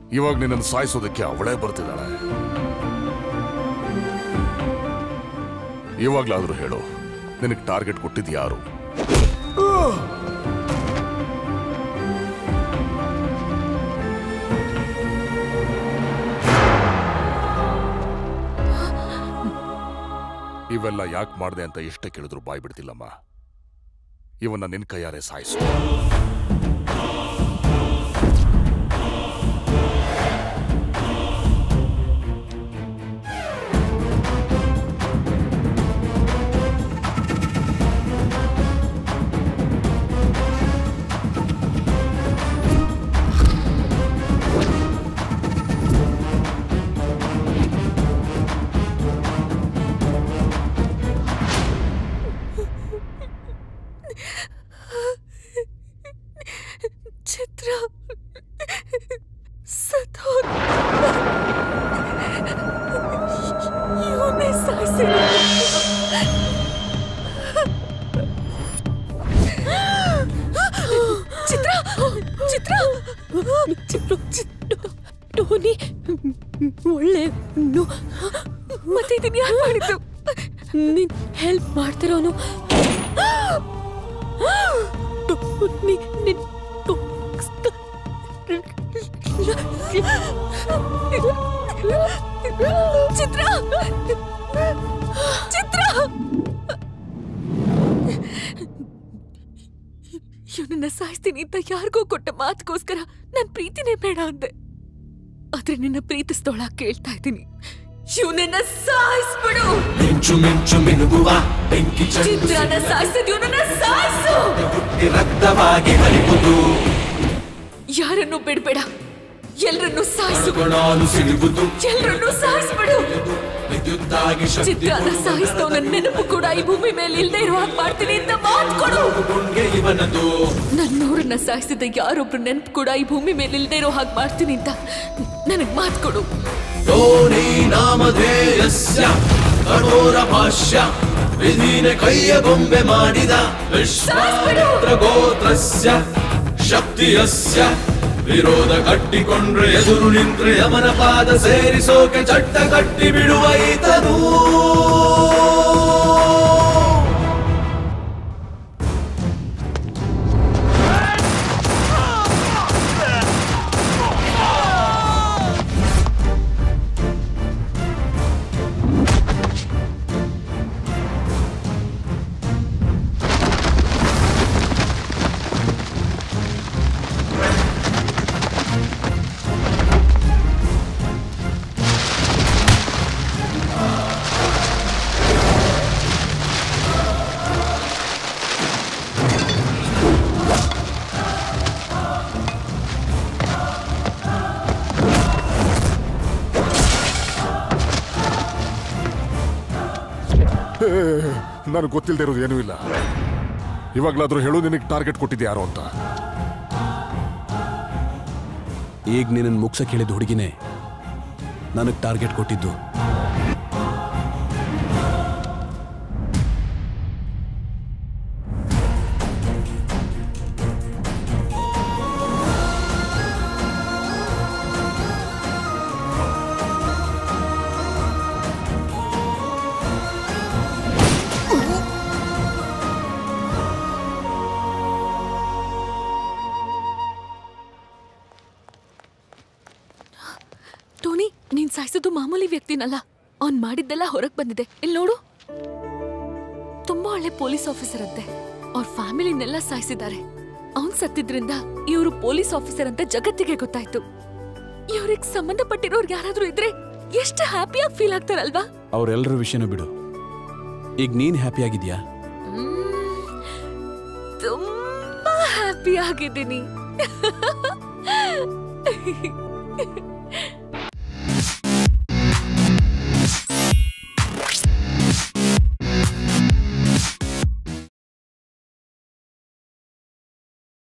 ಇವಾಗ ನಿನ್ನನ್ನು ಸಾಯಿಸೋದಕ್ಕೆ ಅವಳೇ ಬರ್ತಿದ್ದಾಳೆ ಇವಾಗ್ಲಾದ್ರೂ ಹೇಳು ನಿನಗೆ ಟಾರ್ಗೆಟ್ ಕೊಟ್ಟಿದ್ ಯಾರು ಇವೆಲ್ಲ ಯಾಕೆ ಮಾಡಿದೆ ಅಂತ ಎಷ್ಟೇ ಕೇಳಿದ್ರು ಬಾಯ್ ಬಿಡ್ತಿಲ್ಲಮ್ಮ ಇವನ್ನ ನಿನ್ ಕೈಯಾರೆ ಸಾಯಿಸು ಚಿತ್ರ ಸತ್ತೋದ ಇವನೇ ಸಾಯಿಸಿ ಚಿತ್ರ ಚಿತ್ರ ಚಿತ್ರ ಚಿತ್ರ ಟೋನಿ ಒಳ್ಳೆ ನು- ಮತ್ತೆ ಇದನ್ನ ಯಾರು ಮಾಡಿದ್ದು ನೀನ್ ಹೆಲ್ಪ್ ಮಾಡ್ತಿರೋನು ಟೋನಿ ನಿನ್ ಚಿತ್ರ ಚಿತ್ರ ಇವನನ್ನ ಸಾಯಿಸ್ತೀನಿ ಅಂತ ಯಾರಿಗೋ ಕೊಟ್ಟ ಮಾತುಗೋಸ್ಕರ ನನ್ ಪ್ರೀತಿನೇ ಬೇಡ ಅಂದೆ ಆದ್ರೆ ನಿನ್ನ ಪ್ರೀತಿಸ್ದೋಳ ಕೇಳ್ತಾ ಇದ್ದೀನಿ ಇವನನ್ನ ಸಾಯಿಸ್ಬಿಡು ಮಿಂಚು ಮಿಂಚು ಮಿನುಗುವ ಬೆಂಕಿ ಚೆಂಡು ಚಿತ್ರನ ಸಾಯಿಸಿದ್ ಇವನನ್ನ ಸಾಯಿಸು ಹುಟ್ಟಿ ರಕ್ತವಾಗಿ ಹರಿವುದು ಯಾರನ್ನು ಬಿಡ್ಬೇಡ ಎಲ್ರನ್ನೂ ಸಾಯಿಸು ಗುಣಾನು ಸಿಡುವುದು ಎಲ್ರನ್ನೂ ಸಾಯಿಸ್ಬಿಡು ವಿದ್ಯುತ್ತಾಗಿ ಶಕ್ತಿ ಚಿತ್ರನ ಸಾಯಿಸ್ತವನ ನೆನಪು ಕೂಡ ಈ ಭೂಮಿ ಮೇಲೆ ಇಲ್ಲದೆ ಇರೋ ಹಾಗೆ ಮಾಡ್ತೀನಿ ಅಂತ ಮಾತು ಕೊಡು ಗುಂಡ್ಗೆ ಇವನದು ನನ್ನೂರನ್ನ ಸಾಯಿಸಿದ ಯಾರೊಬ್ರು ನೆನಪು ಕೂಡ ಈ ಭೂಮಿ ಮೇಲೆ ಇಲ್ಲದೆ ಇರೋ ಹಾಗೆ ಮಾಡ್ತೀನಿ ಅಂತ ನನಗ್ ಮಾತು ಕೊಡು ಧೋನಿ ನಾಮಧೇಯಸ್ಯ ಕಠೋರ ಭಾಷ್ಯ ವಿಧಿನ ಕೈಯ ಗೊಂಬೆ ಮಾಡಿದ ವಿಶ್ವಾಮಿತ್ರ ಗೋತ್ರಸ್ಯ ಶಕ್ತಿಯಸ್ಯ ವಿರೋಧ ಕಟ್ಟಿಕೊಂಡ್ರೆ ಎದುರು ನಿಂತ್ರೆ ಯಮನ ಪಾದ ಸೇರಿಸೋಕೆ ಚಟ್ಟ ಕಟ್ಟಿ ಬಿಡುವ ಈತನು ನನಗೆ ಗೊತ್ತಿಲ್ಲದೆ ಇರೋದು ಏನೂ ಇಲ್ಲ ಇವಾಗ್ಲಾದ್ರೂ ಹೇಳು ನಿನಗೆ ಟಾರ್ಗೆಟ್ ಕೊಟ್ಟಿದ್ದು ಯಾರು ಅಂತ ಈಗ ನಿನ್ನನ್ನು ಮುಗ್ಸಕ್ಕೆ ಹೇಳಿದ ಹುಡುಗಿನೇ ನನಗೆ ಟಾರ್ಗೆಟ್ ಕೊಟ್ಟಿದ್ದು ಟೋನಿ ನೀನ್ ಸಾಯಿಸೋದು ಮಾಮೂಲಿ ವ್ಯಕ್ತಿನಲ್ಲ ಅವ್ನ್ ಮಾಡಿದ್ದೆಲ್ಲ ಹೊರಗ್ ಬಂದಿದೆ ಇಲ್ಲಿ ನೋಡು ತುಂಬಾ ಒಳ್ಳೆ ಪೊಲೀಸ್ ಆಫೀಸರ್ ಅಂತೆ ಅವ್ರ ಫ್ಯಾಮಿಲಿನೆಲ್ಲ ಸಾಯಿಸಿದ್ದಾರೆ ಅವ್ನ್ ಸತ್ತಿದ್ರಿಂದ ಇವರು ಪೊಲೀಸ್ ಆಫೀಸರ್ ಅಂತ ಜಗತ್ತಿಗೆ ಗೊತ್ತಾಯ್ತು ಇವ್ರಿಗೆ ಸಂಬಂಧಪಟ್ಟಿರೋರು ಯಾರಾದ್ರೂ ಇದ್ರೆ ಎಷ್ಟು ಹ್ಯಾಪಿಯಾಗಿ ಫೀಲ್ ಆಗ್ತಾರಲ್ವಾ ಅವರೆಲ್ಲರ ವಿಷಯನೂ ಬಿಡು ಈಗ ನೀನು ಹ್ಯಾಪಿ ಆಗಿದ್ಯಾ ತುಂಬಾ ಹ್ಯಾಪಿ ಆಗಿದ್ದೀನಿ